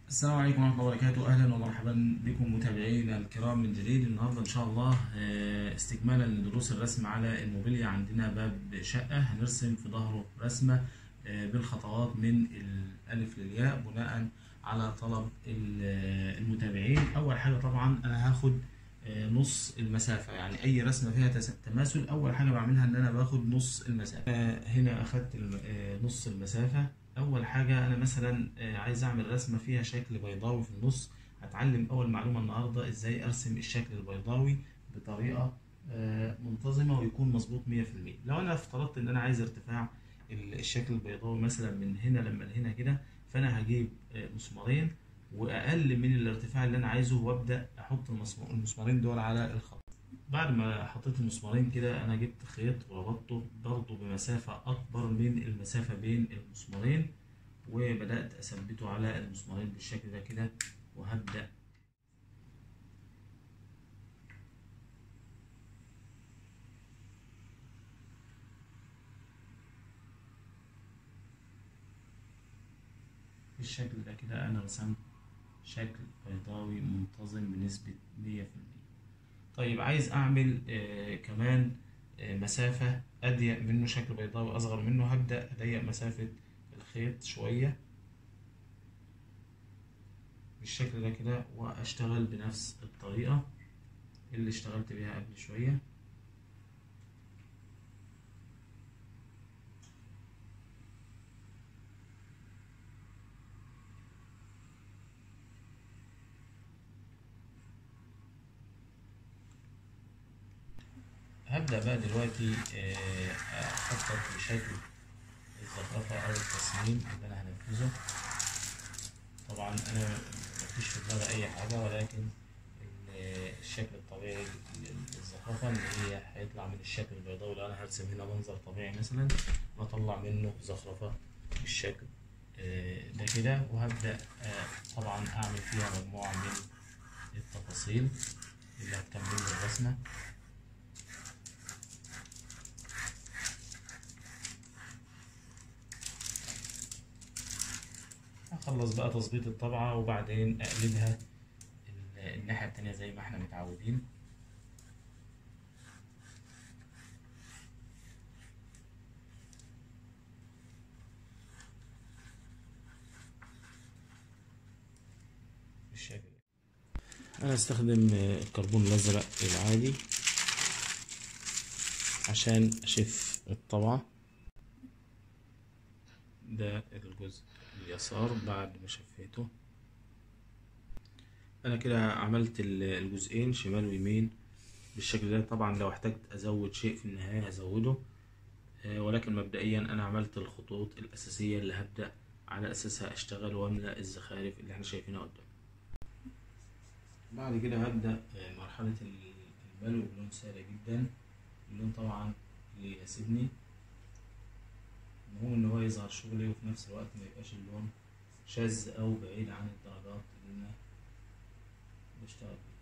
السلام عليكم ورحمة الله وبركاته أهلا ومرحبا بكم متابعينا الكرام من جديد النهاردة إن شاء الله آه، استكمالا لدروس الرسم على الموبيليا عندنا باب شقة هنرسم في ظهره رسمة آه، بالخطوات من الألف للياء بناء على طلب ال- المتابعين أول حاجة طبعا أنا هاخد آه، نص المسافة يعني أي رسمة فيها تس- تماثل أول حاجة بعملها إن أنا باخد نص المسافة آه، هنا أخدت الم- آه، نص المسافة اول حاجه انا مثلا آه، عايز اعمل رسمه فيها شكل بيضاوي في النص هتعلم اول معلومه النهارده ازاي ارسم الشكل البيضاوي بطريقه آه، منتظمه ويكون مظبوط 100% لو انا افترضت ان انا عايز ارتفاع ال- الشكل البيضاوي مثلا من هنا لما لهنا كده فانا هجيب آه، مسمارين واقل من الارتفاع اللي انا عايزه وابدا احط المسمار- المسمارين دول على الخط بعد ما حطيت المسمارين كده انا جبت خيط وربطته برضه بمسافة اكبر من المسافة بين المسمارين وبدأت اثبته على المسمارين بالشكل ده كده وهبدأ بالشكل ده كده انا رسمت شكل بيضاوي منتظم بنسبة مية في المية طيب عايز اعمل آه كمان آه مسافة اضيق منه شكل بيضاوي اصغر منه هبدأ اضيق مسافة الخيط شوية بالشكل ده كده واشتغل بنفس الطريقة اللي اشتغلت بيها قبل شوية هبدأ بقى دلوقتي آه، أخطط لشكل الزخرفة أو التصميم اللي أنا هنفذه طبعا أنا مفيش في دماغي أي حاجة ولكن ال- الشكل الطبيعي للزخرفة إن هي هيطلع من الشكل البيضاوي لو أنا هرسم هنا منظر طبيعي مثلا بطلع منه زخرفة بالشكل آه، ده كده وهبدأ آه، طبعا أعمل فيها مجموعة من التفاصيل اللي هتكمل لي الرسمة اخلص بقى تظبيط الطبعة وبعدين اقلبها ال- الناحية التانية زي ما احنا متعودين بالشكل ده انا استخدم آه، الكربون الازرق العادي عشان اشف الطبعة ده الجزء اليسار بعد ما شفيته انا كده عملت ال- الجزئين شمال ويمين بالشكل ده طبعا لو احتجت ازود شيء في النهاية هزوده آه، ولكن مبدئيا انا عملت الخطوط الاساسية اللي هبدأ على اساسها اشتغل واملأ الزخارف اللي احنا شايفينها قدام بعد كده هبدأ آه، مرحلة ال- الملو بلون سهل جدا اللون طبعا اللي يناسبني المهم ان هو يظهر شغلي وفي نفس الوقت ما يبقاش اللون شاذ او بعيد عن الدرجات اللي انا بشتغل بيها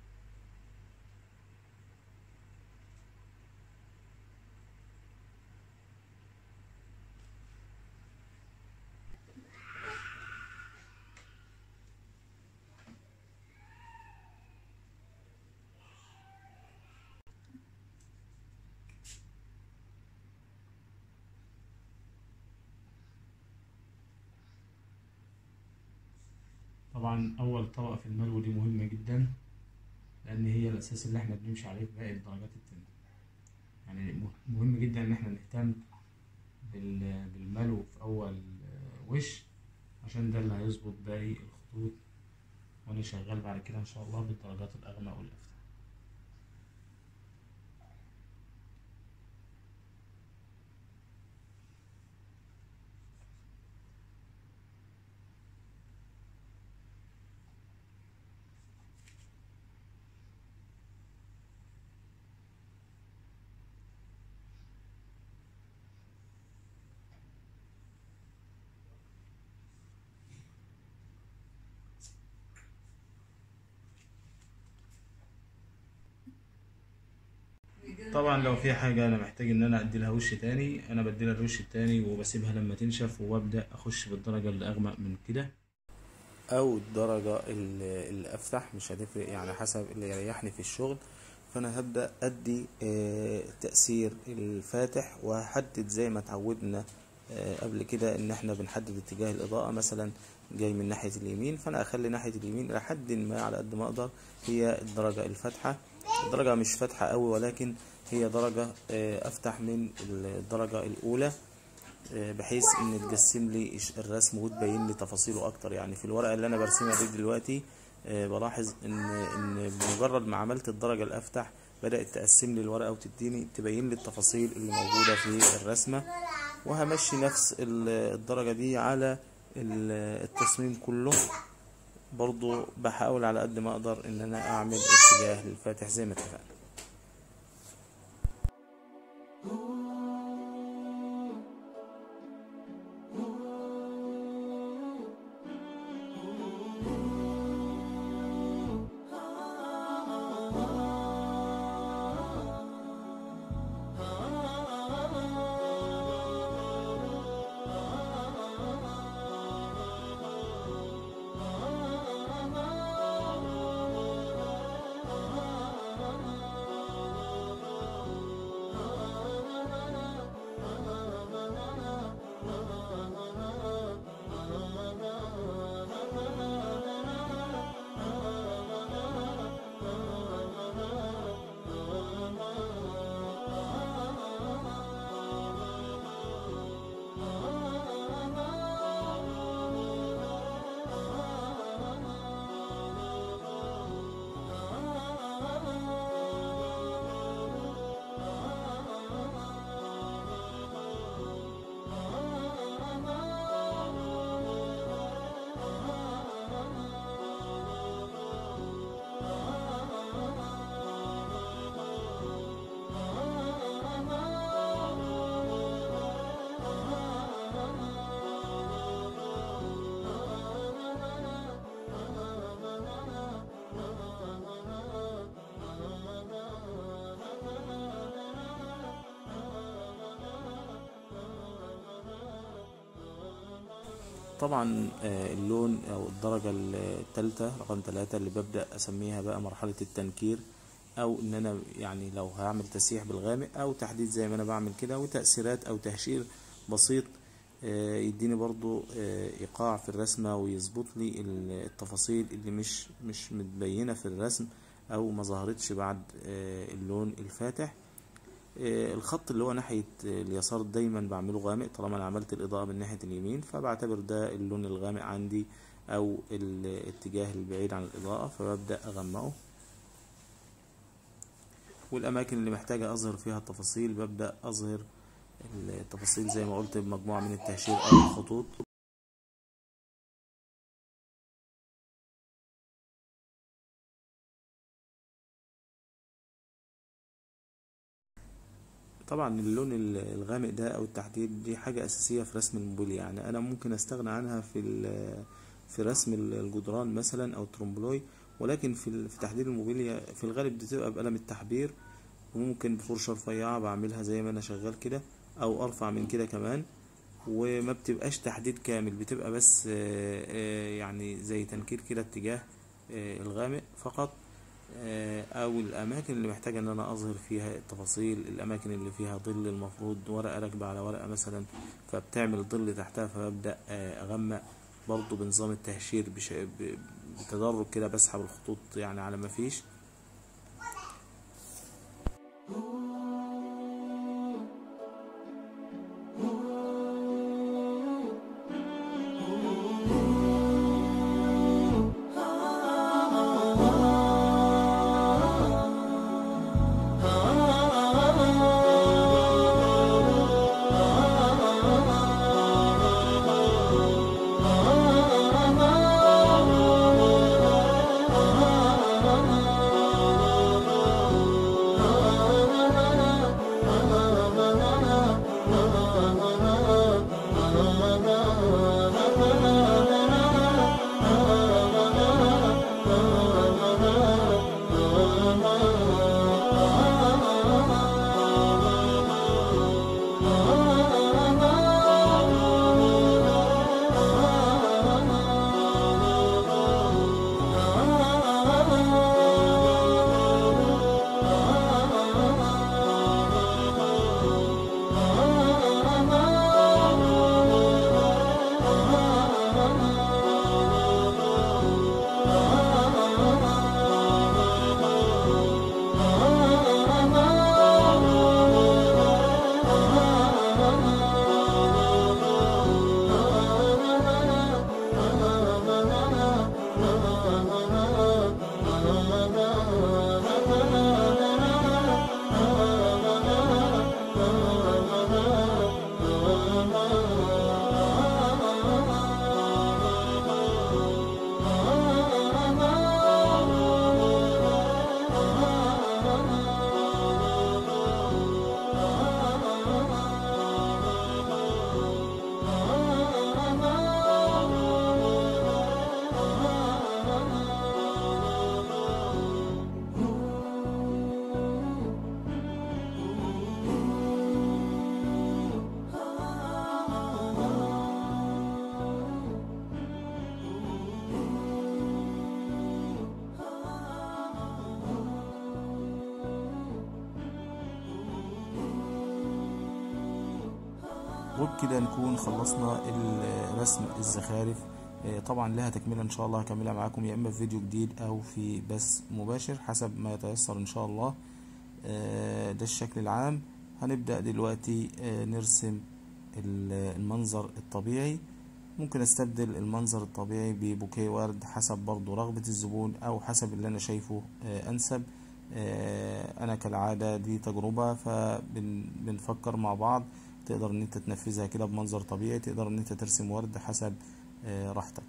طبعا اول طبقة في الملو دي مهمة جدا لان هي الاساس اللي احنا بنمشي عليه في باقي الدرجات التانية يعني مه- مهم جدا ان احنا نهتم بال- بالملو في اول آه، وش عشان ده اللي هيظبط باقي الخطوط وانا شغال بعد كده ان شاء الله بالدرجات الاغمق والافتح طبعا لو في حاجة أنا محتاج إن أنا أدي لها وش تاني أنا بدي لها الوش التاني وبسيبها لما تنشف وأبدأ أخش بالدرجة اللي أغمق من كده او الدرجة ال- الافتح مش هتفرق يعني حسب اللي يريحني في الشغل فانا هبدأ ادي آه، تأثير الفاتح وهحدد زي ما اتعودنا آه، قبل كده ان احنا بنحدد اتجاه الاضاءة مثلا جاي من ناحية اليمين فانا اخلي ناحية اليمين الى حد ما على قد ما اقدر هي الدرجة الفاتحة الدرجة مش فاتحة قوي ولكن هي درجة آه، افتح من الدرجة الاولى آه، بحيث ان تجسم لي الش- الرسم وتبين لي تفاصيله اكتر يعني في الورقه اللي انا برسمها دي دلوقتي آه، بلاحظ ان ان بمجرد ما عملت الدرجه الافتح بدات تقسم لي الورقه وتديني تبين لي التفاصيل اللي موجوده في الرسمه وهمشي نفس ال- الدرجه دي على ال- التصميم كله برضو بحاول على قد ما اقدر ان انا اعمل اتجاه للفاتح زي ما اتفقنا طبعا آه، اللون او الدرجة الثالثة رقم ثلاثة اللي ببدأ اسميها بقى مرحلة التنكير او ان انا يعني لو هعمل تسييح بالغامق او تحديد زي ما انا بعمل كده وتأثيرات او تهشير بسيط آه، يديني برضو آه، ايقاع في الرسمة ويظبط لي ال- التفاصيل اللي مش مش متبينة في الرسم او ما ظهرتش بعد آه، اللون الفاتح آه، الخط اللي هو ناحية آه، اليسار دايما بعمله غامق طالما انا عملت الإضاءة من ناحية اليمين فبعتبر ده اللون الغامق عندي أو الاتجاه البعيد عن الإضاءة فببدأ أغمقه والأماكن اللي محتاجة أظهر فيها التفاصيل ببدأ أظهر التفاصيل زي ما قلت بمجموعة من التهشير أو الخطوط طبعا اللون ال- الغامق ده او التحديد دي حاجة اساسية في رسم الموبيليا يعني انا ممكن استغنى عنها في ال- في رسم ال- الجدران مثلا او الترومبلوي ولكن في ال- في تحديد الموبيليا في الغالب بتبقى بقلم التحبير وممكن بفرشة رفيعة بعملها زي ما انا شغال كده او ارفع من كده كمان وما بتبقاش تحديد كامل بتبقى بس آه، آه، يعني زي تنكير كده اتجاه آه، الغامق فقط آه، او الاماكن اللي محتاجه ان انا اظهر فيها التفاصيل الاماكن اللي فيها ظل المفروض ورقه راكبه على ورقه مثلا فبتعمل ظل تحتها فببدا آه، اغمق برضو بنظام التهشير بش... ب- بتدرج كده بسحب الخطوط يعني على ما فيش وبكده نكون خلصنا رسم الزخارف طبعا لها تكملة ان شاء الله هكملها معاكم يا اما في فيديو جديد او في بث مباشر حسب ما يتيسر ان شاء الله ده الشكل العام هنبدأ دلوقتي نرسم المنظر الطبيعي ممكن استبدل المنظر الطبيعي ببوكيه ورد حسب برضو رغبة الزبون او حسب اللي انا شايفه انسب انا كالعادة دي تجربة فبنفكر مع بعض تقدر ان انت تنفذها كده بمنظر طبيعي تقدر ان انت ترسم ورد حسب راحتك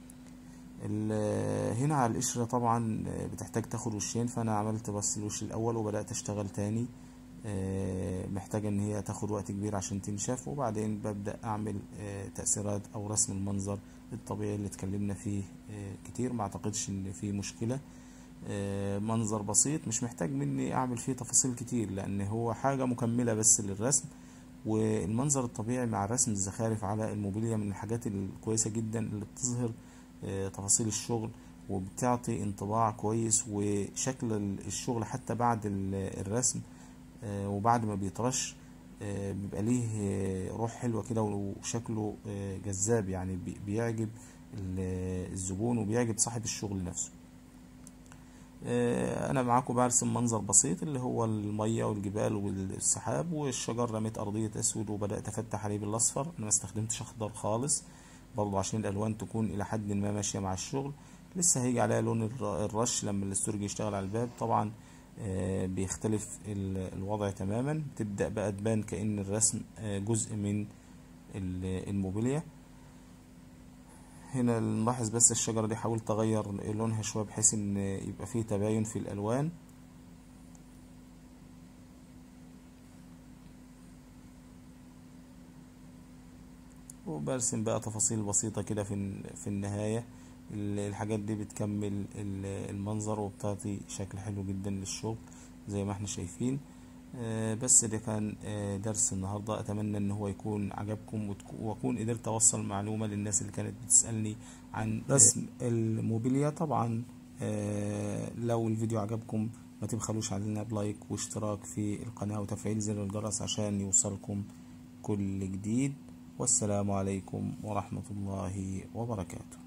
هنا على القشرة طبعا بتحتاج تاخد وشين فانا عملت بس الوش الاول وبدأت اشتغل تاني محتاجة ان هي تاخد وقت كبير عشان تنشف وبعدين ببدأ اعمل تأثيرات او رسم المنظر الطبيعي اللي اتكلمنا فيه كتير ما اعتقدش ان فيه مشكلة منظر بسيط مش محتاج مني اعمل فيه تفاصيل كتير لان هو حاجة مكملة بس للرسم والمنظر الطبيعي مع رسم الزخارف على الموبيليا من الحاجات الكويسة جدا اللي بتظهر تفاصيل الشغل وبتعطي انطباع كويس وشكل الشغل حتى بعد الرسم وبعد ما بيترش بيبقى ليه روح حلوة كده وشكله جذاب يعني بيعجب الزبون وبيعجب صاحب الشغل نفسه انا معاكم برسم منظر بسيط اللي هو المية والجبال والسحاب والشجر رميت ارضية اسود وبدأت افتح عليه بالاصفر انا ما استخدمتش اخضر خالص برضو عشان الالوان تكون الى حد ما ماشية مع الشغل لسه هيجي عليها لون الرش لما الاستورج يشتغل على الباب طبعا بيختلف الوضع تماما تبدأ بقى تبان كأن الرسم جزء من الموبيليا هنا نلاحظ بس الشجرة دي حاولت اغير لونها شوية بحيث ان يبقى فيه تباين في الالوان وبرسم بقى تفاصيل بسيطة كده في في النهاية الحاجات دي بتكمل المنظر وبتعطي شكل حلو جدا للشغل زي ما احنا شايفين بس ده كان درس النهاردة أتمنى إن هو يكون عجبكم وأكون قدرت أوصل معلومة للناس اللي كانت بتسألني عن رسم الموبيليا طبعا لو الفيديو عجبكم ما تبخلوش علينا بلايك واشتراك في القناة وتفعيل زر الجرس عشان يوصلكم كل جديد والسلام عليكم ورحمة الله وبركاته